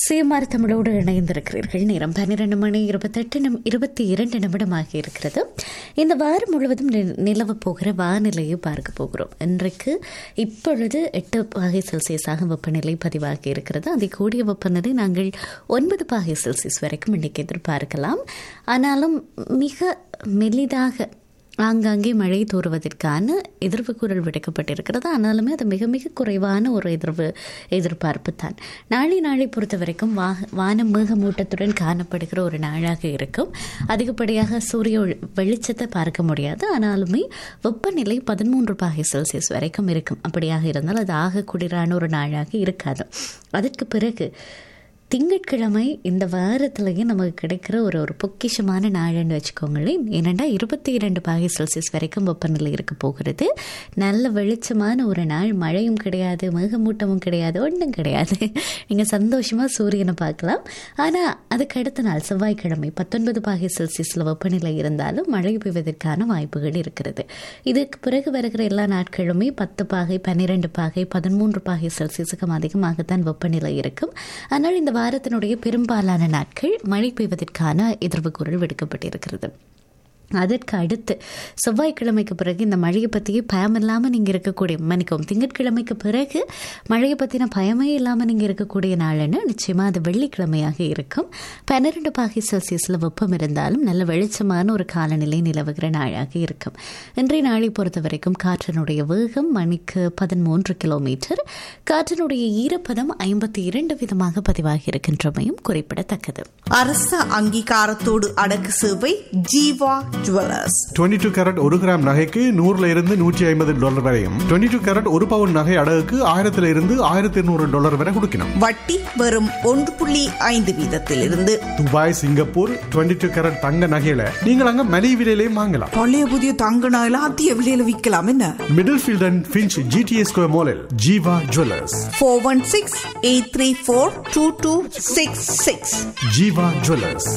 CMR தமிழோடு இணைந்திருக்கிறீர்கள் நேரம் பன்னிரண்டு மணி இருபத்தெட்டு நிம் இருபத்தி இரண்டு நிமிடமாக இருக்கிறது இந்த வாரம் முழுவதும் நி- நிலவப் போகிற வானிலையை பார்க்க போகிறோம் இன்றைக்கு இப்பொழுது எட்டு பாகை செல்சியஸாக வெப்பநிலை பதிவாகி இருக்கிறது அதை கூடிய வெப்பநிலை நாங்கள் ஒன்பது பாகை செல்சியஸ் வரைக்கும் இன்னைக்கு எதிர்பார்க்கலாம் ஆனாலும் மிக மெலிதாக ஆங்காங்கே மழை தூறுவதற்கான எதிர்வு குரல் விடுக்கப்பட்டிருக்கிறது ஆனாலுமே அது மிக மிக குறைவான ஒரு எதிர்வு எதிர்பார்ப்பு தான் நாளை நாளை பொறுத்த வரைக்கும் வா வானம் மேகமூட்டத்துடன் காணப்படுகிற ஒரு நாளாக இருக்கும் அதிகப்படியாக சூரிய ஒளி- வெளிச்சத்தை பார்க்க முடியாது ஆனாலுமே வெப்பநிலை பதிமூன்று பாகை செல்சியஸ் வரைக்கும் இருக்கும் அப்படியாக இருந்தால் அது ஆக குளிரான ஒரு நாளாக இருக்காது அதற்கு பிறகு திங்கட்கிழமை இந்த வாரத்திலேயே நமக்கு கிடைக்கிற ஒரு ஒரு பொக்கிஷமான நாள்னு வச்சுக்கோங்களேன் ஏனெண்டா இருபத்தி இரண்டு பாகை செல்சியஸ் வரைக்கும் வெப்பநிலை இருக்க போகிறது நல்ல வெளிச்சமான ஒரு நாள் மழையும் கிடையாது மேகமூட்டமும் கிடையாது ஒன்றும் கிடையாது நீங்கள் சந்தோஷமாக சூரியனை பார்க்கலாம் ஆனால் அதுக்கு அடுத்த நாள் செவ்வாய்க்கிழமை பத்தொன்பது பாகை செல்சியஸில் வெப்பநிலை இருந்தாலும் மழை பெய்வதற்கான வாய்ப்புகள் இருக்கிறது இதுக்கு பிறகு வருகிற எல்லா நாட்களுமே பத்து பாகை பன்னிரெண்டு பாகை பதிமூன்று பாகை செல்சியஸுக்கும் அதிகமாகத்தான் வெப்பநிலை இருக்கும் ஆனால் இந்த வாரத்தினுடைய பெரும்பாலான நாட்கள் மழை பெய்வதற்கான எதிர்வு குரல் விடுக்கப்பட்டிருக்கிறது அதற்கு அடுத்து செவ்வாய்க்கிழமைக்கு பிறகு இந்த மழையை பற்றியே பயம் இல்லாமல் நீங்கள் இருக்கக்கூடிய மன்னிக்கவும் திங்கட்கிழமைக்கு பிறகு மழையை பற்றின பயமே இல்லாமல் நீங்கள் இருக்கக்கூடிய நாள்னு நிச்சயமாக அது வெள்ளிக்கிழமையாக இருக்கும் பன்னிரெண்டு பாகை செல்சியஸில் வெப்பம் இருந்தாலும் நல்ல வெளிச்சமான ஒரு காலநிலை நிலவுகிற நாளாக இருக்கும் இன்றைய நாளை பொறுத்த வரைக்கும் காற்றினுடைய வேகம் மணிக்கு பதிமூன்று கிலோமீட்டர் காற்றினுடைய ஈரப்பதம் ஐம்பத்தி இரண்டு விதமாக பதிவாகி இருக்கின்றமையும் குறிப்பிடத்தக்கது அரச அங்கீகாரத்தோடு அடக்கு சேவை ஜீவா ஜுவல்லர்ஸ் 22 டூ கேரட் ஒரு கிராம் நகைக்கு நூறுல இருந்து நூற்றி ஐம்பது டாலர் வரையும் 22 டூ கேரட் ஒரு பவுன் நகை அடகுக்கு ஆயிரத்துல இருந்து ஆயிரத்தி இருநூறு டாலர் வரை கொடுக்கணும் வட்டி வெறும் ஒன்று புள்ளி ஐந்து வீதத்திலிருந்து துபாய் சிங்கப்பூர் 22 டூ கேரட் தங்க நகையில நீங்கள் அங்க மலிவு விலையிலையும் வாங்கலாம் பழைய புதிய தங்க நகைலாம் அதிக விலையில விற்கலாம் என்ன Middlefield and Finch GTS square மாலில் Jeeva jewellers four one six eight three four two two six six Jeeva jewellers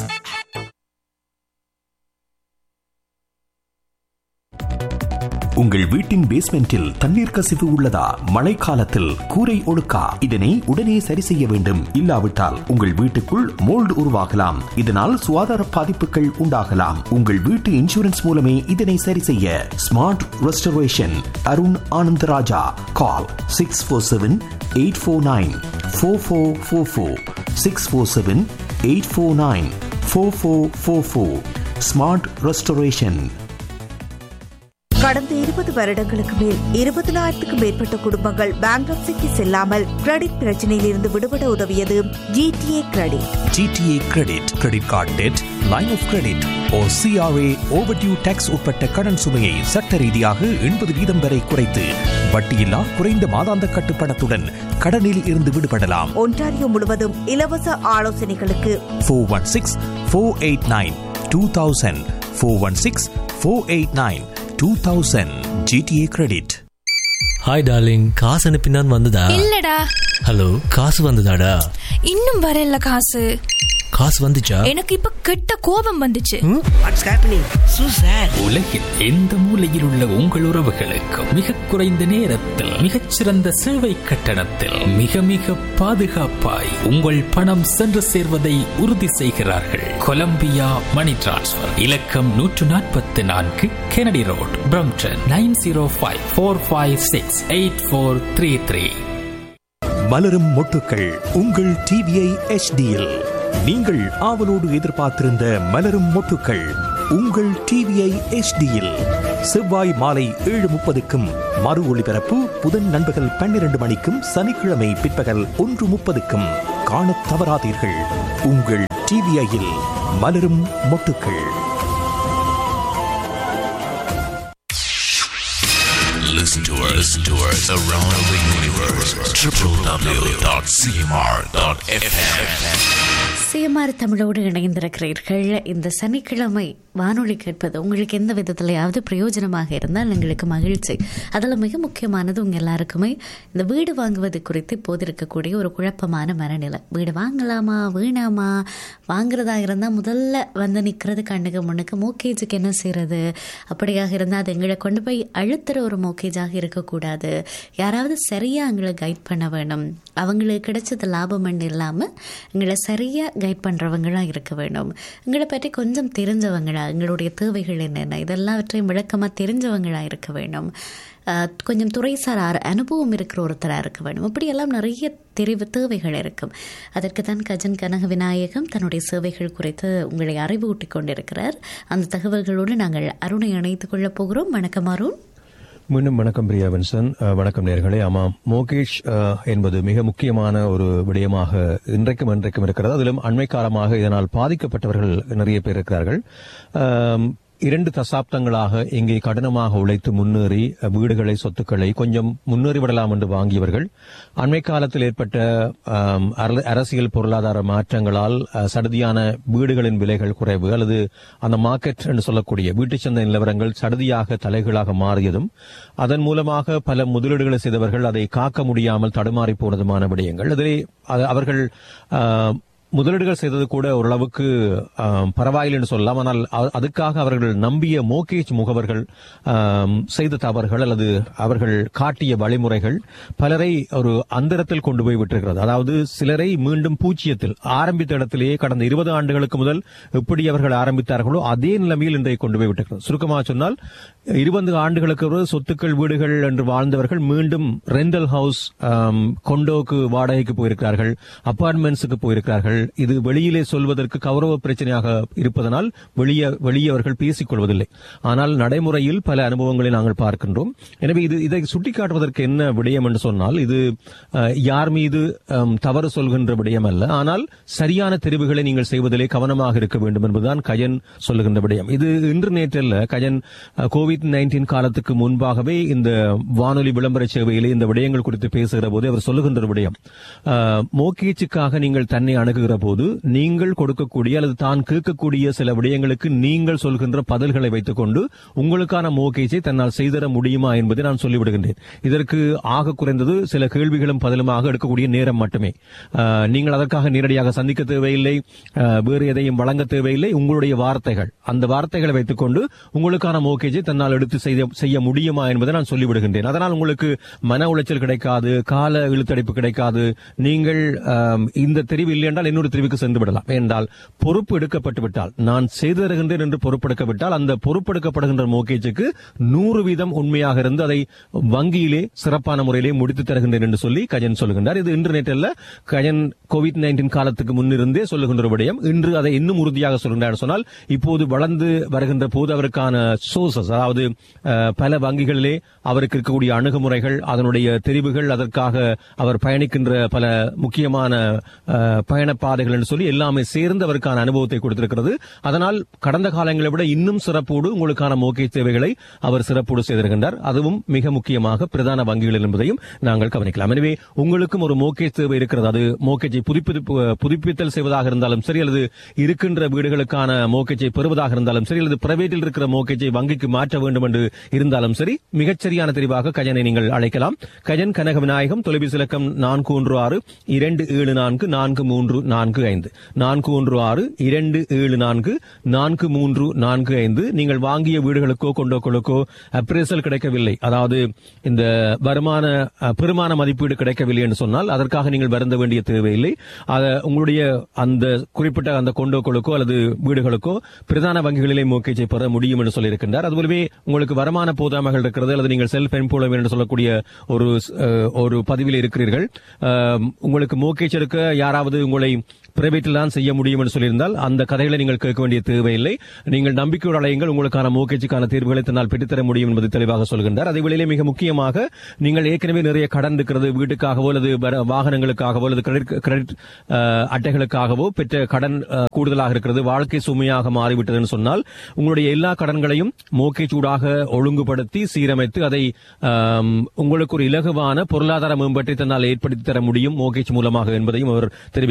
உங்கள் வீட்டின் பேஸ்மெண்டில் தண்ணீர் கசிவு உள்ளதா மழைக்காலத்தில் கூரை ஒழுக்கா இதனை உடனே சரி செய்ய வேண்டும் இல்லாவிட்டால் உங்கள் வீட்டுக்குள் மோல்டு உருவாகலாம் இதனால் சுகாதார பாதிப்புகள் உண்டாகலாம் உங்கள் வீட்டு இன்சூரன்ஸ் மூலமே இதனை சரி செய்ய smart restoration Arun Anandaraja call six four seven eight four nine four four four four six four seven eight four nine four four four four smart restoration கடந்த இருபது வருடங்களுக்கு மேல் இருபதனாயிரத்துக்கும் மேற்பட்ட குடும்பங்கள் பேங்க்ரப்சிக்கு செல்லாமல் கிரெடிட் பிரச்சனையில் இருந்து விடுபட உதவியது GTA credit GTA credit credit card debt line of credit oh CRA overdue taxes உட்பட்ட கடன் சுமையை சட்ட ரீதியாக எண்பது வீதம் வரை குறைத்து வட்டியில்லா குறைந்த மாதாந்த கட்டுப்பணத்துடன் கடனில் இருந்து விடுபடலாம் ஒன்டாரியோ முழுவதும் இலவச ஆலோசனைகளுக்கு four one six four eight nine two thousand four one six four eight nine two thousand GTA credit hi darling காசு அனுப்பினான் வந்ததா இல்லடா ஹலோ காசு வந்ததாடா இன்னும் வரல காசு காசு வந்துச்சா எனக்கு இப்ப கெட்ட கோபம் வந்துச்சு உலகில் எந்த மூலையில் உள்ள உங்கள் உறவுகளுக்கு மிக குறைந்த நேரத்தில் மிகச்சிறந்த சேவை கட்டணத்தில் மிக மிக பாதுகாப்பாய் உங்கள் பணம் சென்று சேர்வதை உறுதி செய்கிறார்கள் கொலம்பியா மணி டிரான்ஸ்ஃபர் இலக்கம் நூற்று நாற்பத்தி நான்கு Kennedy road Brampton nine zero five four five six eight four three three மலரும் மொட்டுக்கள் உங்கள் டிவிஐ எச்டியில் நீங்கள் ஆவலோடு எதிர்பார்த்திருந்த மலரும் மொட்டுக்கள் உங்கள் டிவிஐ எச்டியில் செவ்வாய் மாலை ஏழு முப்பதுக்கும் மறு ஒளிபரப்பு புதன் நண்பகல் பன்னிரண்டு மணிக்கும் சனிக்கிழமை பிற்பகல் ஒன்று முப்பதுக்கும் காணத் தவறாதீர்கள் உங்கள் டிவிஐயில் மலரும் மொட்டுக்கள் Listen to us, listen to us around the universe. www.cmr.fm. CMR தமிழோடு இணைந்திருக்கிறீர்கள் இந்த சனிக்கிழமை வானொலி கேட்பது உங்களுக்கு எந்த விதத்திலையாவது பிரயோஜனமாக இருந்தால் எங்களுக்கு மகிழ்ச்சி அதில் மிக முக்கியமானது உங்கள் எல்லாருக்குமே இந்த வீடு வாங்குவது குறித்து இப்போது இருக்கக்கூடிய ஒரு குழப்பமான மனநிலை வீடு வாங்கலாமா வேணாமா வாங்குறதா இருந்தால் முதல்ல வந்து நிற்கிறது கண்ணுக்கு முன்னுக்கு மோக்கேஜுக்கு என்ன செய்கிறது அப்படியாக இருந்தால் அது எங்களை கொண்டு போய் அழுத்துற ஒரு மோக்கேஜாக இருக்கக்கூடாது யாராவது சரியாக எங்களை கைட் பண்ண வேணும் அவங்களுக்கு கிடைச்சது லாபம்னு இல்லாமல் எங்களை சரியாக கைட் பண்ணுறவங்களாக இருக்க வேணும் எங்களை பற்றி கொஞ்சம் தெரிஞ்சவங்களா எங்களுடைய தேவைகள் என்னென்ன இதெல்லாவற்றையும் விளக்கமாக தெரிஞ்சவங்களாக இருக்க வேணும் அஹ், கொஞ்சம் துறைசார் அர- அனுபவம் இருக்கிற ஒருத்தராக இருக்க வேண்டும் இப்படியெல்லாம் நிறைய தெரிவு தேவைகள் இருக்கும் அதற்கு தான் கஜன் கனக விநாயகம் தன்னுடைய சேவைகள் குறித்து உங்களை அறிவூட்டி கொண்டிருக்கிறார் அந்த தகவல்களோடு நாங்கள் அருணை இணைத்துக் கொள்ளப் போகிறோம் வணக்கம் அருண் மீண்டும் வணக்கம் பிரியா வின்சன் அஹ், வணக்கம் நேர்களே ஆமாம் மோகேஷ் அஹ், என்பது மிக முக்கியமான ஒரு விடயமாக இன்றைக்கும் இன்றைக்கும் இருக்கிறது அதிலும் அண்மை காலமாக இதனால் பாதிக்கப்பட்டவர்கள் நிறைய பேர் இருக்கிறார்கள் அம், இரண்டு தசாப்தங்களாக இங்கே கடினமாக உழைத்து முன்னேறி அஹ், வீடுகளை சொத்துக்களை கொஞ்சம் முன்னேறி விடலாம் என்று வாங்கியவர்கள் அண்மை காலத்தில் ஏற்பட்ட அம், அரல- அரசியல் பொருளாதார மாற்றங்களால் அஹ், சடுதியான வீடுகளின் விலைகள் குறைவு அல்லது அந்த மார்க்கெட் என்று சொல்லக்கூடிய வீட்டு சந்தை நிலவரங்கள் சடுதியாக தலைகளாக மாறியதும் அதன் மூலமாக பல முதலீடுகளை செய்தவர்கள் அதை காக்க முடியாமல் தடுமாறி போனதுமான விடயங்கள் அதிலே அது- அவர்கள் அஹ், முதலீடுகள் செய்தது கூட ஓரளவுக்கு ஆம், பரவாயில்லை என்று சொல்லலாம் ஆனால் அ- அதுக்காக அவர்கள் நம்பிய மோகேஜ் முகவர்கள் ஆம், செய்த தவறுகள் அல்லது அவர்கள் காட்டிய வழிமுறைகள் பலரை ஒரு அந்தரத்தில் கொண்டு போய் விட்டிருக்கிறது அதாவது சிலரை மீண்டும் பூச்சியத்தில் ஆரம்பித்த இடத்திலேயே கடந்த இருபது ஆண்டுகளுக்கு முதல் எப்படி அவர்கள் ஆரம்பித்தார்களோ அதே நிலைமையில் இன்றைய கொண்டு போய் விட்டிருக்கிறது சுருக்கமாக சொன்னால் இருபது ஆண்டுகளுக்கு ஒரு சொத்துக்கள் வீடுகள் என்று வாழ்ந்தவர்கள் மீண்டும் ரெண்டல் ஹவுஸ் ஆம், கொண்டோக்கு வாடகைக்கு போயிருக்கிறார்கள் அபார்ட்மெண்ட்ஸுக்கு போயிருக்கிறார்கள் இது வெளியிலே சொல்வதற்கு கௌரவ பிரச்சனையாக இருப்பதனால் வெளியே வெளியே அவர்கள் பேசிக் கொள்வதில்லை ஆனால் நடைமுறையில் பல அனுபவங்களை நாங்கள் பார்க்கின்றோம் எனவே இது இதை சுட்டிக்காட்டுவதற்கு என்ன விடயம் என்று சொன்னால் இது அஹ், யார் மீது அம், தவறு சொல்கின்ற விடயம் அல்ல ஆனால் சரியான தெரிவுகளை நீங்கள் செய்வதிலே கவனமாக இருக்க வேண்டும் என்பதுதான் கயன் சொல்லுகின்ற விடயம் இது இன்று நேற்றல்ல கயன் கோவிட் நைன்டீன் காலத்துக்கு முன்பாகவே இந்த வானொலி விளம்பர சேவையிலே இந்த விடயங்கள் குறித்து பேசுகிற போது அவர் சொல்லுகின்ற விடயம் அஹ், மோகேச்சுக்காக நீங்கள் தன்னை அணுகுகிற போது நீங்கள் கொடுக்கக்கூடிய அல்லது தான் கேட்கக்கூடிய சில விடயங்களுக்கு நீங்கள் சொல்கின்ற பதில்களை வைத்துக் கொண்டு உங்களுக்கான மோகேஜை தன்னால் செய்தர முடியுமா என்பதை நான் சொல்லிவிடுகின்றேன் இதற்கு ஆக குறைந்தது சில கேள்விகளும் பதிலுமாக எடுக்கக்கூடிய நேரம் மட்டுமே அஹ், நீங்கள் அதற்காக நேரடியாக சந்திக்க தேவையில்லை அஹ், வேறு எதையும் வழங்க தேவையில்லை உங்களுடைய வார்த்தைகள் அந்த வார்த்தைகளை வைத்துக்கொண்டு உங்களுக்கான மோகேஜை தன்னால் எடுத்து செய்ய செய்ய முடியுமா என்பதை நான் சொல்லிவிடுகின்றேன் அதனால் உங்களுக்கு மன உளைச்சல் கிடைக்காது கால இழுத்தடிப்பு கிடைக்காது நீங்கள் ஆம், இந்த தெரிவு இல்லை என்றால் இன்னொரு தெரிவுக்கு சென்று விடலாம் என்றால் பொறுப்பு எடுக்கப்பட்டு விட்டால் நான் செய்து தருகின்றேன் என்று பொறுப்பெடுக்கப்பட்டால் அந்த பொறுப்பெடுக்கப்படுகின்ற மோகேஜுக்கு நூறு வீதம் உண்மையாக இருந்து அதை வங்கியிலே சிறப்பான முறையிலே முடித்து தருகின்றேன் என்று சொல்லி கஜன் சொல்லுகின்றார் இது இன்று நேற்றல்ல கஜன் கோவிட் நைன்டீன் காலத்துக்கு முன்னிருந்தே சொல்லுகின்ற விடயம் இன்று அதை இன்னும் உறுதியாக சொல்கின்றார் சொன்னால் இப்போது வளர்ந்து வருகின்ற போது அவருக்கான சோர்சஸ் அதாவது அஹ், பல வங்கிகளிலே அவருக்கு இருக்கக்கூடிய அணுகுமுறைகள் அதனுடைய தெரிவுகள் அதற்காக அவர் பயணிக்கின்ற பல முக்கியமான அஹ், பயணப்பாதைகள் என்று சொல்லி எல்லாமே சேர்ந்து அவருக்கான அனுபவத்தை கொடுத்திருக்கிறது அதனால் கடந்த காலங்களை விட இன்னும் சிறப்போடு உங்களுக்கான மோகே தேவைகளை அவர் சிறப்போடு செய்திருக்கின்றார் அதுவும் மிக முக்கியமாக பிரதான வங்கிகள் என்பதையும் நாங்கள் கவனிக்கலாம் எனவே உங்களுக்கும் ஒரு மோகேஜ் தேவை இருக்கிறது அது மோகேஜை புதுப்பிப்பு புதுப்பித்தல் செய்வதாக இருந்தாலும் சரி அல்லது இருக்கின்ற வீடுகளுக்கான மோகேஜை பெறுவதாக இருந்தாலும் சரி அல்லது பிரைவேட்டில் இருக்கிற மோகேஜை வங்கிக்கு மாற்ற வேண்டும் என்று இருந்தாலும் சரி மிகச்சரியான தெரிவாக கஜனை நீங்கள் அழைக்கலாம் கஜன் கனக விநாயகம் தொலைபேசி இலக்கம் நான்கு ஒன்று ஆறு இரண்டு ஏழு நான்கு நான்கு மூன்று நான்கு ஐந்து நான்கு ஒன்று ஆறு இரண்டு ஏழு நான்கு நான்கு மூன்று நான்கு ஐந்து நீங்கள் வாங்கிய வீடுகளுக்கோ கொண்டோக்களுக்கோ அப்ரேசல் கிடைக்கவில்லை அதாவது இந்த வருமான அஹ், பெருமான மதிப்பீடு கிடைக்கவில்லை என்று சொன்னால் அதற்காக நீங்கள் வருந்த வேண்டிய தேவையில்லை அத உங்களுடைய அந்த குறிப்பிட்ட அந்த கொண்டோக்களுக்கோ அல்லது வீடுகளுக்கோ பிரதான வங்கிகளிலே மோக்கேஜை பெற முடியும் என்று சொல்லியிருக்கின்றார் அதுபோலவே உங்களுக்கு வருமான போதாமைகள் இருக்கிறது அல்லது நீங்கள் செல்ஃப் எம்ப்ளாய்மெண்ட் என்று சொல்லக்கூடிய ஒரு அஹ், ஒரு பதிவில் இருக்கிறீர்கள் அஹ், உங்களுக்கு மோக்கேஜ் எடுக்க யாராவது உங்களை பிரைவேட்டில் தான் செய்ய முடியும் என்று சொல்லியிருந்தால் அந்த கதைகளை நீங்கள் கேட்க வேண்டிய தேவையில்லை நீங்கள் நம்பிக்கையோடு அலையுங்கள் உங்களுக்கான மோக்கேஜுக்கான தீர்வுகளை தன்னால் பெற்றுத்தர முடியும் என்பது தெளிவாக சொல்கின்றார் அதே வேளையிலே மிக முக்கியமாக நீங்கள் ஏற்கனவே நிறைய கடன் இருக்கிறது வீட்டுக்காகவோ அல்லது வர- வாகனங்களுக்காகவோ அல்லது கிரெடிட் கிரெடிட் அஹ், அட்டைகளுக்காகவோ பெற்ற கடன் அஹ், கூடுதலாக இருக்கிறது வாழ்க்கை சுமையாக மாறிவிட்டதுன்னு சொன்னால் உங்களுடைய எல்லா கடன்களையும் மோக்கேஜ் ஊடாக ஒழுங்குபடுத்தி சீரமைத்து அதை ஆம், உங்களுக்கு ஒரு இலகுவான பொருளாதார மேம்பாட்டை தன்னால் ஏற்படுத்தி தர முடியும் மோகேஜ் மூலமாக என்பதையும் அவர் தெரிவிக்கின்றார்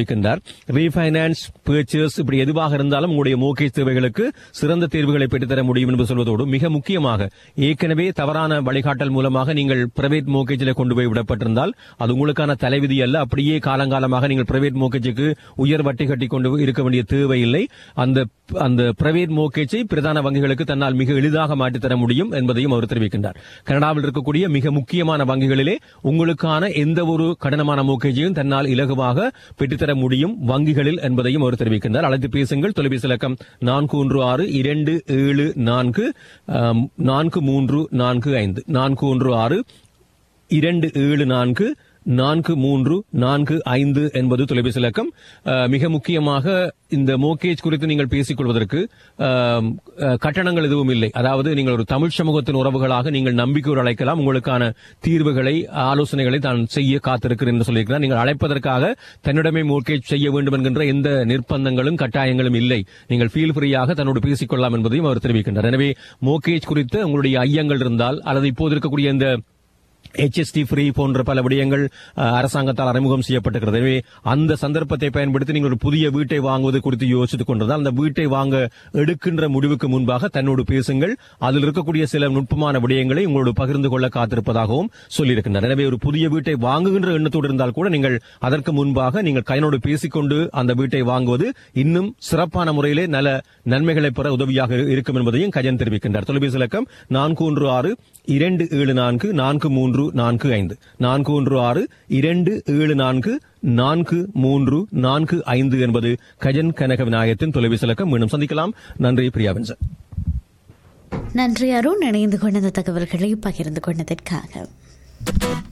ரீஃபைனான்ஸ் பர்ச்சேஸ் இப்படி எதுவாக இருந்தாலும் உங்களுடைய மோகேஜ் தேவைகளுக்கு சிறந்த தேர்வுகளை பெற்றுத்தர முடியும் என்று சொல்வதோடு மிக முக்கியமாக ஏற்கனவே தவறான வழிகாட்டல் மூலமாக நீங்கள் பிரைவேட் மோகேஜில் கொண்டு போய் விடப்பட்டிருந்தால் அது உங்களுக்கான தலைவிதி அல்ல அப்படியே காலங்காலமாக நீங்கள் பிரைவேட் மோகேஜுக்கு உயர் வட்டி கட்டி கொண்டு இருக்க வேண்டிய தேவையில்லை அந்த அந்த பிரைவேட் மோகேஜை பிரதான வங்கிகளுக்கு தன்னால் மிக எளிதாக மாற்றித்தர முடியும் என்பதையும் அவர் தெரிவிக்கின்றார் கனடாவில் இருக்கக்கூடிய மிக முக்கியமான வங்கிகளிலே உங்களுக்கான எந்த ஒரு கடினமான மோகேஜையும் தன்னால் இலகுவாக பெற்றுத்தர முடியும் வங்கிகளில் என்பதையும் அவர் தெரிவிக்கின்றார் அழைத்து பேசுங்கள் தொலைபேசி இலக்கம் நான்கு ஒன்று ஆறு இரண்டு ஏழு நான்கு ஆம், நான்கு மூன்று நான்கு ஐந்து நான்கு ஒன்று ஆறு இரண்டு ஏழு நான்கு நான்கு மூன்று நான்கு ஐந்து என்பது தொலைபேசி இலக்கம் அஹ், மிக முக்கியமாக இந்த மோகேஜ் குறித்து நீங்கள் பேசிக் கொள்வதற்கு அஹ், அஹ், கட்டணங்கள் எதுவும் இல்லை அதாவது நீங்கள் ஒரு தமிழ் சமூகத்தின் உறவுகளாக நீங்கள் நம்பிக்கையோடு அழைக்கலாம் உங்களுக்கான தீர்வுகளை ஆலோசனைகளை தான் செய்ய காத்திருக்கிறேன் என்று சொல்லியிருக்கிறார் நீங்கள் அழைப்பதற்காக தன்னிடமே மோகேஜ் செய்ய வேண்டும் என்கின்ற எந்த நிர்பந்தங்களும் கட்டாயங்களும் இல்லை நீங்கள் ஃபீல் ஃப்ரீயாக தன்னோடு பேசிக்கொள்ளலாம் என்பதையும் அவர் தெரிவிக்கின்றார் எனவே மோகேஜ் குறித்து உங்களுடைய ஐயங்கள் இருந்தால் அல்லது இப்போது இருக்கக்கூடிய இந்த HST ஃப்ரீ போன்ற பல விடயங்கள் அஹ், அரசாங்கத்தால் அறிமுகம் செய்யப்பட்டிருக்கிறது எனவே அந்த சந்தர்ப்பத்தை பயன்படுத்தி நீங்கள் ஒரு புதிய வீட்டை வாங்குவது குறித்து யோசித்துக் கொண்டிருந்தால் அந்த வீட்டை வாங்க எடுக்கின்ற முடிவுக்கு முன்பாக தன்னோடு பேசுங்கள் அதில் இருக்கக்கூடிய சில நுட்பமான விடயங்களை உங்களோடு பகிர்ந்து கொள்ள காத்திருப்பதாகவும் சொல்லியிருக்கின்றனர் எனவே ஒரு புதிய வீட்டை வாங்குகின்ற எண்ணத்தோடு இருந்தால் கூட நீங்கள் அதற்கு முன்பாக நீங்கள் கையனோடு பேசிக்கொண்டு அந்த வீட்டை வாங்குவது இன்னும் சிறப்பான முறையிலே நல்ல நன்மைகளை பெற உதவியாக இருக்கும் என்பதையும் கஜன் தெரிவிக்கின்றார் தொலைபேசி இலக்கம் நான்கு ஒன்று ஆறு இரண்டு ஏழு நான்கு நான்கு மூன்று நான்கு ஐந்து நான்கு ஒன்று ஆறு இரண்டு ஏழு நான்கு நான்கு மூன்று நான்கு ஐந்து என்பது கஜன் கனக விநாயகத்தின் தொலைபேசி இலக்கம் மீண்டும் சந்திக்கலாம் நன்றி பிரியாவின் நன்றி அருண் இணைந்து கொண்ட இந்த தகவல்களை பகிர்ந்து கொண்டதற்காக